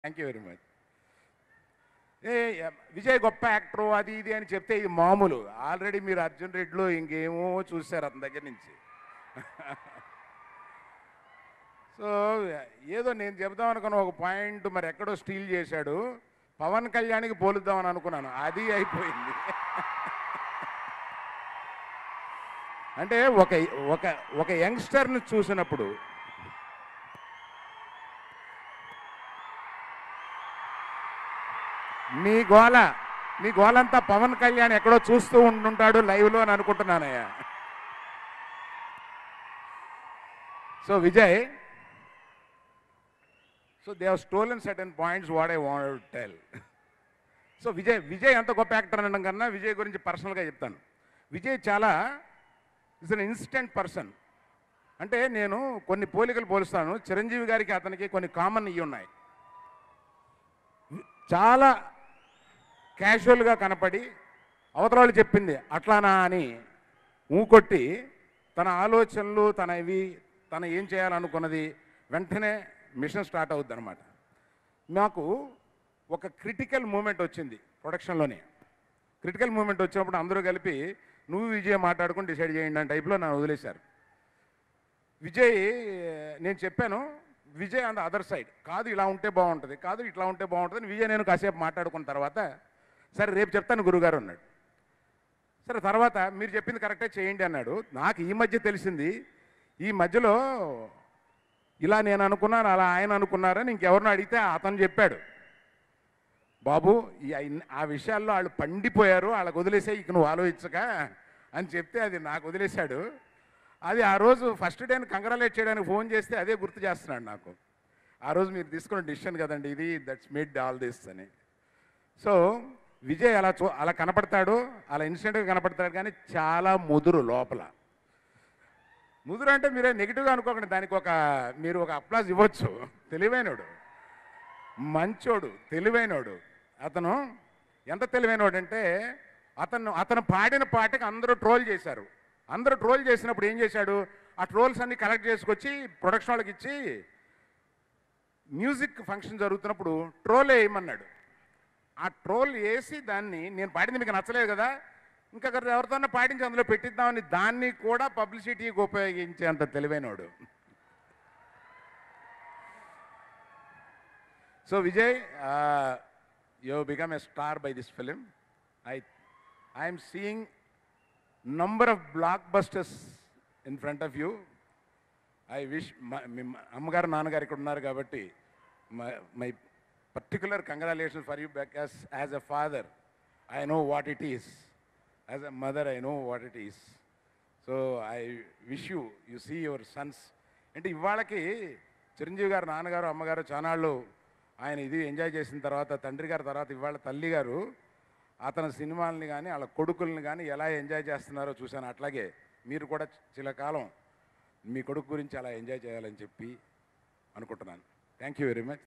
thank you very much ఏ విజయ్ గొప్ప actor అది ఇది అని చెప్తే ఇది మామూలు ఆల్రెడీ మీరు అర్జున్ రెడ్డిలో ఇంకేమో చూశారు అతని దగ్గర నుంచి సో ఏదో నేను చెప్దాం అనుకున్న ఒక పాయింట్ మరి ఎక్కడో స్టీల్ చేశాడు పవన్ కళ్యాణ్కి పోలుద్దామని అనుకున్నాను అది అయిపోయింది అంటే ఒక ఒక ఒక యంగ్స్టర్ని చూసినప్పుడు నీ గోల నీ గోలంతా పవన్ కళ్యాణ్ ఎక్కడో చూస్తూ ఉంటుంటాడు లైవ్లో అని అనుకుంటున్నానయ్యా so Vijay so they have stolen certain points what I want tell so Vijay Vijay ఎంత గొప్ప యాక్టర్ అనడం కన్నా విజయ్ గురించి పర్సనల్గా చెప్తాను విజయ్ చాలా ఇస్ అన్ ఇన్స్టెంట్ పర్సన్ అంటే నేను కొన్ని పోలికలు పోలుస్తాను చిరంజీవి గారికి అతనికి కొన్ని కామన్ ఇవి ఉన్నాయి చాలా క్యాజువల్గా కనపడి అవతల వాళ్ళు చెప్పింది అట్లానా అని ఊకొట్టి తన ఆలోచనలు తన ఇవి తన ఏం చేయాలనుకున్నది వెంటనే మిషన్ స్టార్ట్ అవుద్ది అనమాట మాకు ఒక క్రిటికల్ మూమెంట్ వచ్చింది ప్రొడక్షన్లోనే క్రిటికల్ మూమెంట్ వచ్చినప్పుడు అందరూ కలిపి నువ్వు విజయ్ మాట్లాడుకుని డిసైడ్ చేయండి అని టైప్లో నన్ను వదిలేశారు విజయ్ నేను చెప్పాను Vijay on the other side కాదు ఇలా ఉంటే బాగుంటుంది కాదు ఇట్లా ఉంటే బాగుంటుంది అని విజయ్ నేను కాసేపు మాట్లాడుకున్న తర్వాత సరే రేపు చెప్తాను గురుగారు అన్నాడు సరే తర్వాత మీరు చెప్పింది కరెక్టే చేయండి అన్నాడు నాకు ఈ మధ్య తెలిసింది ఈ మధ్యలో ఇలా నేను అనుకున్నాను అలా ఆయన అనుకున్నారని ఇంకెవరిని అడిగితే అతను చెప్పాడు బాబు ఈ ఐన్- ఆ విషయాల్లో వాళ్ళు పండిపోయారు వాళ్ళకి వదిలేసే ఇక నువ్వు ఆలోచించక అని చెప్తే అది నాకు వదిలేశాడు అది ఆ రోజు ఫస్ట్ డేని కంగ్రాలేట్ చేయడానికి ఫోన్ చేస్తే అదే గుర్తు చేస్తున్నాడు నాకు ఆ రోజు మీరు తీసుకున్న డిసిషన్ కదండి ఇది దట్స్ మేడ్ ఆల్ దిస్ అని సో విజయ్ అలా చూ అలా కనపడతాడు అలా ఇన్స్టెంట్గా కనపడతాడు కానీ చాలా ముదురు లోపల ముదురు అంటే మీరే నెగిటివ్గా అనుకోకండి దానికి ఒక మీరు ఒక అప్లాజ్ ఇవ్వచ్చు తెలివైనడు మంచోడు తెలివైనోడు అతను ఎంత తెలివైనోడు అంటే అతను అతను పాడిన పాటకి అందరూ ట్రోల్ చేశారు అందరూ ట్రోల్ చేసినప్పుడు ఏం చేశాడు ఆ ట్రోల్స్ అన్ని కలెక్ట్ చేసుకొచ్చి ప్రొడక్షన్ వాళ్ళకి ఇచ్చి మ్యూజిక్ ఫంక్షన్ జరుగుతున్నప్పుడు ట్రోల్ వేయమన్నాడు ఆ ట్రోల్ వేసి దాన్ని నేను పాడింది మీకు నచ్చలేదు కదా ఇంకా ఎవరితోనే పాడించి అందులో పెట్టిద్దామని దాన్ని కూడా పబ్లిసిటీకి ఉపయోగించేంత తెలివైనోడు so Vijay you become a star by this film I I'm seeing number of blockbusters in front of you I wish అమ్మగారు నాన్నగారు ఇక్కడ ఉన్నారు కాబట్టి my particular congratulation for you because as a father I know what it is as a mother I know what it is so I wish you you see your sons అంటే ఇవాళకి చిరంజీవి గారు నాన్నగారు అమ్మగారు చానాళ్ళు ఆయన ఇది ఎంజాయ్ చేసిన తర్వాత తండ్రి గారి తర్వాత ఇవాళ తల్లి గారు అతని సినిమాలని కానీ వాళ్ళ కొడుకుల్ని కానీ ఎలా ఎంజాయ్ చేస్తున్నారో చూశాను అట్లాగే మీరు కూడా చిలకాలం మీ కొడుకు గురించి అలా ఎంజాయ్ చేయాలని చెప్పి అనుకుంటున్నాను థ్యాంక్ యూ వెరీ మచ్